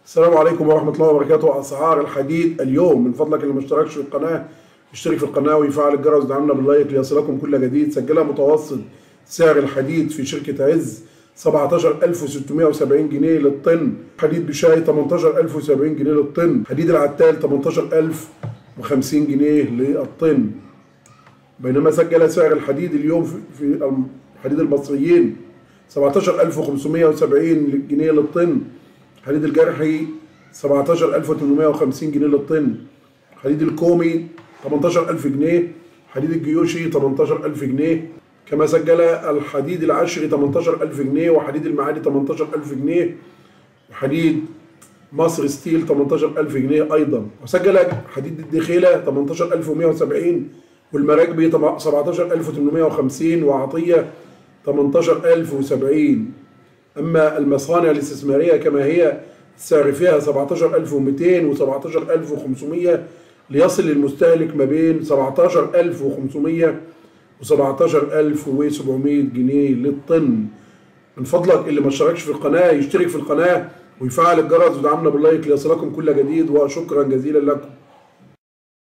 السلام عليكم ورحمة الله وبركاته أسعار الحديد اليوم من فضلك اللي ما اشتركش في القناة اشترك في القناة ويفعل الجرس ودعمنا باللايك ليصلكم كل جديد سجلها متوسط سعر الحديد في شركة عز 17670 جنيه للطن حديد بشاي 18070 جنيه للطن حديد العتال 18050 جنيه للطن بينما سجل سعر الحديد اليوم في, في حديد المصريين 17570 جنيه للطن حديد الجرحي 17850 جنيه للطن حديد الكومي 18000 جنيه حديد الجيوشي 18000 جنيه كما سجل الحديد العشري 18000 جنيه وحديد المعادي 18000 جنيه وحديد مصر ستيل 18000 جنيه ايضا وسجل حديد الدخيله 18170 والمراكبي 17850 وعطيه 18070 أما المصانع الاستثمارية كما هي السعر فيها 17200 و 17500 ليصل للمستهلك ما بين 17500 و 17700 جنيه للطن من فضلك اللي ما اشتركش في القناة يشترك في القناة ويفعل الجرس ودعمنا باللايك ليصلكم كل جديد وشكرا جزيلا لكم